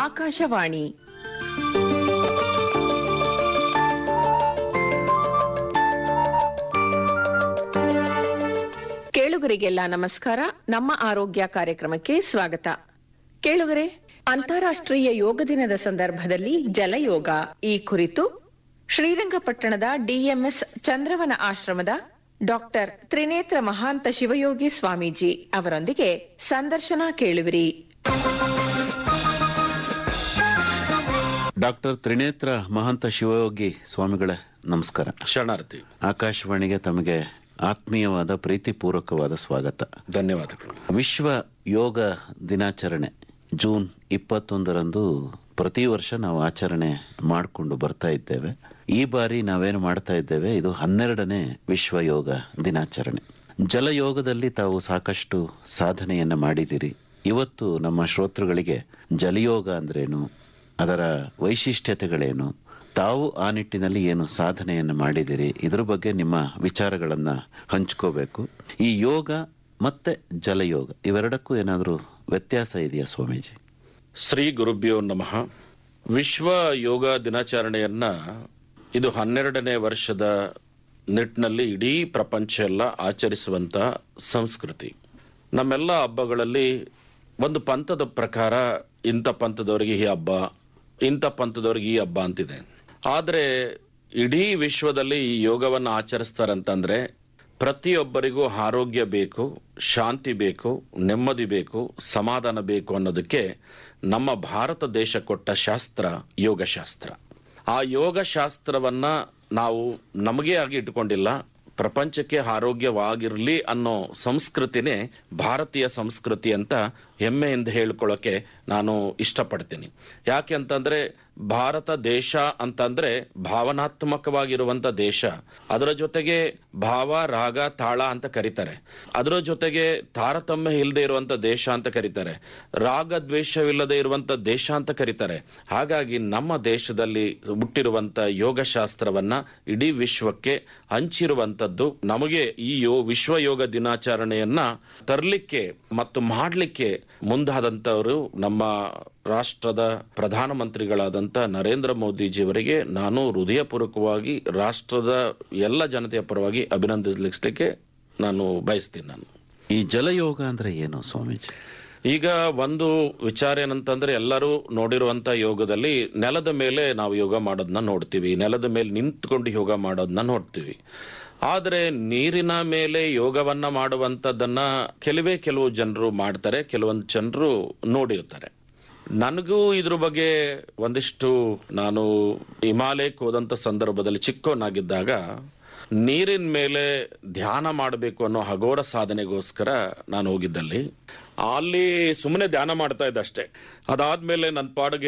ಆಕಾಶವಾಣಿ ಕೇಳುಗರಿಗೆಲ್ಲ ನಮಸ್ಕಾರ ನಮ್ಮ ಆರೋಗ್ಯ ಕಾರ್ಯಕ್ರಮಕ್ಕೆ ಸ್ವಾಗತ ಕೇಳುಗರೆ ಅಂತಾರಾಷ್ಟ್ರೀಯ ಯೋಗ ದಿನದ ಸಂದರ್ಭದಲ್ಲಿ ಜಲಯೋಗ ಈ ಕುರಿತು ಶ್ರೀರಂಗಪಟ್ಟಣದ ಡಿಎಂಎಸ್ ಚಂದ್ರವನ ಆಶ್ರಮದ ಡಾಕ್ಟರ್ ತ್ರಿನೇತ್ರ ಮಹಾಂತ ಶಿವಯೋಗಿ ಸ್ವಾಮೀಜಿ ಅವರೊಂದಿಗೆ ಸಂದರ್ಶನ ಕೇಳುವಿರಿ ಡಾಕ್ಟರ್ ತ್ರಿನೇತ್ರ ಮಹಂತ ಶಿವಯೋಗಿ ಸ್ವಾಮಿಗಳೇ ನಮಸ್ಕಾರ ಶರಣಾರ್ಥಿ ಆಕಾಶವಾಣಿಗೆ ತಮಗೆ ಆತ್ಮೀಯವಾದ ಪ್ರೀತಿಪೂರ್ವಕವಾದ ಸ್ವಾಗತ ಧನ್ಯವಾದಗಳು ವಿಶ್ವ ಯೋಗ ದಿನಾಚರಣೆ ಜೂನ್ ಇಪ್ಪತ್ತೊಂದರಂದು ಪ್ರತಿ ವರ್ಷ ನಾವು ಆಚರಣೆ ಮಾಡಿಕೊಂಡು ಬರ್ತಾ ಇದ್ದೇವೆ ಈ ಬಾರಿ ನಾವೇನು ಮಾಡ್ತಾ ಇದ್ದೇವೆ ಇದು ಹನ್ನೆರಡನೇ ವಿಶ್ವ ಯೋಗ ದಿನಾಚರಣೆ ಜಲಯೋಗದಲ್ಲಿ ತಾವು ಸಾಕಷ್ಟು ಸಾಧನೆಯನ್ನ ಮಾಡಿದಿರಿ ಇವತ್ತು ನಮ್ಮ ಶ್ರೋತೃಗಳಿಗೆ ಜಲಯೋಗ ಅಂದ್ರೇನು ಅದರ ವೈಶಿಷ್ಟ್ಯತೆಗಳೇನು ತಾವು ಆ ನಿಟ್ಟಿನಲ್ಲಿ ಏನು ಸಾಧನೆಯನ್ನು ಮಾಡಿದಿರಿ ಇದ್ರ ಬಗ್ಗೆ ನಿಮ್ಮ ವಿಚಾರಗಳನ್ನ ಹಂಚ್ಕೋಬೇಕು ಈ ಯೋಗ ಮತ್ತೆ ಜಲಯೋಗ ಇವೆರಡಕ್ಕೂ ಏನಾದರೂ ವ್ಯತ್ಯಾಸ ಇದೆಯಾ ಸ್ವಾಮೀಜಿ ಶ್ರೀ ಗುರುಭ್ಯೋ ನಮಃ ವಿಶ್ವ ಯೋಗ ದಿನಾಚರಣೆಯನ್ನ ಇದು ಹನ್ನೆರಡನೇ ವರ್ಷದ ನಿಟ್ಟಿನಲ್ಲಿ ಇಡೀ ಪ್ರಪಂಚ ಎಲ್ಲ ಆಚರಿಸುವಂತ ಸಂಸ್ಕೃತಿ ನಮ್ಮೆಲ್ಲ ಹಬ್ಬಗಳಲ್ಲಿ ಒಂದು ಪಂಥದ ಪ್ರಕಾರ ಇಂಥ ಪಂಥದವರಿಗೆ ಈ ಹಬ್ಬ ಇಂಥ ಪಂಥದವರಿಗೆ ಈ ಹಬ್ಬ ಅಂತಿದೆ ಆದರೆ ಇಡೀ ವಿಶ್ವದಲ್ಲಿ ಈ ಯೋಗವನ್ನು ಆಚರಿಸ್ತಾರಂತಂದ್ರೆ ಪ್ರತಿಯೊಬ್ಬರಿಗೂ ಆರೋಗ್ಯ ಬೇಕು ಶಾಂತಿ ಬೇಕು ನೆಮ್ಮದಿ ಬೇಕು ಸಮಾಧಾನ ಬೇಕು ಅನ್ನೋದಕ್ಕೆ ನಮ್ಮ ಭಾರತ ದೇಶ ಕೊಟ್ಟ ಶಾಸ್ತ್ರ ಯೋಗಶಾಸ್ತ್ರ ಆ ಯೋಗ ಶಾಸ್ತ್ರವನ್ನ ನಾವು ನಮಗೆ ಆಗಿ ಇಟ್ಕೊಂಡಿಲ್ಲ ಪ್ರಪಂಚಕ್ಕೆ ಆರೋಗ್ಯವಾಗಿರಲಿ ಅನ್ನೋ ಸಂಸ್ಕೃತಿನೇ ಭಾರತೀಯ ಸಂಸ್ಕೃತಿ ಅಂತ ಹೆಮ್ಮೆಯಿಂದ ಹೇಳ್ಕೊಳ್ಳೋಕೆ ನಾನು ಇಷ್ಟಪಡ್ತೀನಿ ಯಾಕೆ ಅಂತಂದ್ರೆ ಭಾರತ ದೇಶ ಅಂತಂದ್ರೆ ಭಾವನಾತ್ಮಕವಾಗಿರುವಂತ ದೇಶ ಅದರ ಜೊತೆಗೆ ಭಾವ ರಾಗ ತಾಳ ಅಂತ ಕರೀತಾರೆ ಅದರ ಜೊತೆಗೆ ತಾರತಮ್ಯ ಇಲ್ಲದೆ ಇರುವಂತ ದೇಶ ಅಂತ ಕರೀತಾರೆ ರಾಗ ದ್ವೇಷವಿಲ್ಲದೆ ಇರುವಂತ ದೇಶ ಅಂತ ಕರೀತಾರೆ ಹಾಗಾಗಿ ನಮ್ಮ ದೇಶದಲ್ಲಿ ಹುಟ್ಟಿರುವಂತ ಯೋಗಶಾಸ್ತ್ರವನ್ನ ಇಡೀ ವಿಶ್ವಕ್ಕೆ ಹಂಚಿರುವಂತದ್ದು ನಮಗೆ ಈ ಯೋ ವಿಶ್ವ ಯೋಗ ದಿನಾಚರಣೆಯನ್ನ ತರಲಿಕ್ಕೆ ಮತ್ತು ಮಾಡಲಿಕ್ಕೆ ಮುಂದಾದಂತವರು ನಮ್ಮ ರಾಷ್ಟ್ರದ ಪ್ರಧಾನಮಂತ್ರಿಗಳಾದಂಥ ನರೇಂದ್ರ ಮೋದಿಜಿಯವರಿಗೆ ನಾನು ಹೃದಯಪೂರ್ವಕವಾಗಿ ರಾಷ್ಟ್ರದ ಎಲ್ಲ ಜನತೆಯ ಪರವಾಗಿ ಅಭಿನಂದಿಸಲಿಕ್ಕೆ ನಾನು ಬಯಸ್ತೀನಿ ನಾನು ಈ ಜಲಯೋಗ ಅಂದ್ರೆ ಏನು ಸ್ವಾಮೀಜಿ ಈಗ ಒಂದು ವಿಚಾರ ಏನಂತಂದ್ರೆ ಎಲ್ಲರೂ ನೋಡಿರುವಂತ ಯೋಗದಲ್ಲಿ ನೆಲದ ಮೇಲೆ ನಾವು ಯೋಗ ಮಾಡೋದನ್ನ ನೋಡ್ತೀವಿ ನೆಲದ ಮೇಲೆ ನಿಂತ್ಕೊಂಡು ಯೋಗ ಮಾಡೋದನ್ನ ನೋಡ್ತೀವಿ ಆದ್ರೆ ನೀರಿನ ಮೇಲೆ ಯೋಗವನ್ನ ಮಾಡುವಂತದ್ದನ್ನ ಕೆಲವೇ ಕೆಲವು ಜನರು ಮಾಡ್ತಾರೆ ಕೆಲವೊಂದು ಜನರು ನೋಡಿರ್ತಾರೆ ನನಗೂ ಇದ್ರ ಬಗ್ಗೆ ಒಂದಿಷ್ಟು ನಾನು ಹಿಮಾಲಯಕ್ಕೆ ಹೋದಂತ ಸಂದರ್ಭದಲ್ಲಿ ಚಿಕ್ಕವನಾಗಿದ್ದಾಗ ನೀರಿನ ಮೇಲೆ ಧ್ಯಾನ ಮಾಡಬೇಕು ಅನ್ನೋ ಹಗೋರ ಸಾಧನೆಗೋಸ್ಕರ ನಾನು ಹೋಗಿದ್ದಲ್ಲಿ ಅಲ್ಲಿ ಸುಮ್ಮನೆ ಧ್ಯಾನ ಮಾಡ್ತಾ ಇದ್ದೆ ಅಷ್ಟೇ ಅದಾದ್ಮೇಲೆ ನನ್ನ ಪಾಡಿಗೆ